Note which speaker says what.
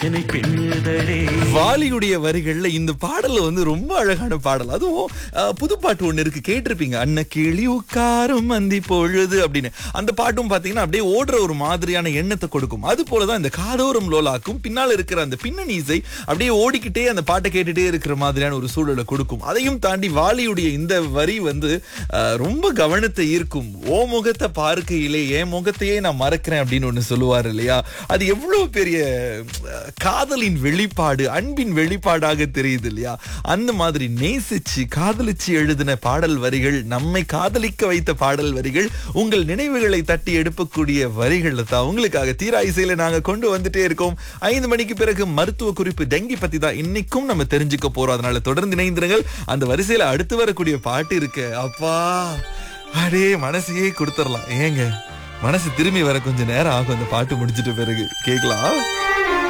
Speaker 1: என்னை பின்னுதலே
Speaker 2: வாலியுடைய வரிகள்ல இந்த பாடல் வந்து ரொம்ப அழகான பாடல் அதுவும் அஹ், புது பாட்டு ஒண்ணு இருக்கு கேட்டிருப்பீங்க அன்ன கிளி உட்காரும் மந்தி பொழுது அப்படின்னு அந்த பாட்டும் பாத்தீங்கன்னா அப்படியே ஓடுற ஒரு மாதிரியான எண்ணத்தை கொடுக்கும் அது போலதான் இந்த காதோரம் லோலாக்கும் பின்னால் இருக்கிற அந்த பின்னணி இசை அப்படியே ஓடிக்கிட்டே அந்த பாட்டை கேட்டுட்டே இருக்கிற மாதிரியான ஒரு சூழலை கொடுக்கும் அதையும் தாண்டி வாலியுடைய இந்த வரி வந்து அஹ், ரொம்ப கவனத்தை ஈர்க்கும் ஓ முகத்தை பார்க்கையிலே என் முகத்தையே நான் மறக்கிறேன் அப்படின்னு ஒண்ணு சொல்லுவார் இல்லையா அது எவ்வளவு பெரிய அஹ், காதலின் வெளிப்பாடு அன்பின் வெளிப்பாடாக தெரியுது இல்லையா அந்த மாதிரி நேசிச்சு காதலிச்சு எழுதின பாடல் வரிகள் நம்மை காதலிக்க வைத்த பாடல் வரிகள் உங்கள் நினைவுகளை தட்டி எடுப்பக்கூடிய வரிகள் தான் உங்களுக்காக தீரா இசையில நாங்க கொண்டு வந்துட்டே இருக்கோம் ஐந்து மணிக்கு பிறகு மருத்துவ குறிப்பு டெங்கி பத்தி தான் இன்னைக்கும் நம்ம தெரிஞ்சுக்க போறோம் அதனால தொடர்ந்து இணைந்திருங்கள் அந்த வரிசையில அடுத்து வரக்கூடிய பாட்டு இருக்கு அப்பா அடே மனசையே கொடுத்துடலாம் ஏங்க மனசு திரும்பி வர கொஞ்சம் நேரம் ஆகும் அந்த பாட்டு முடிச்சிட்ட பிறகு கேக்கலாம்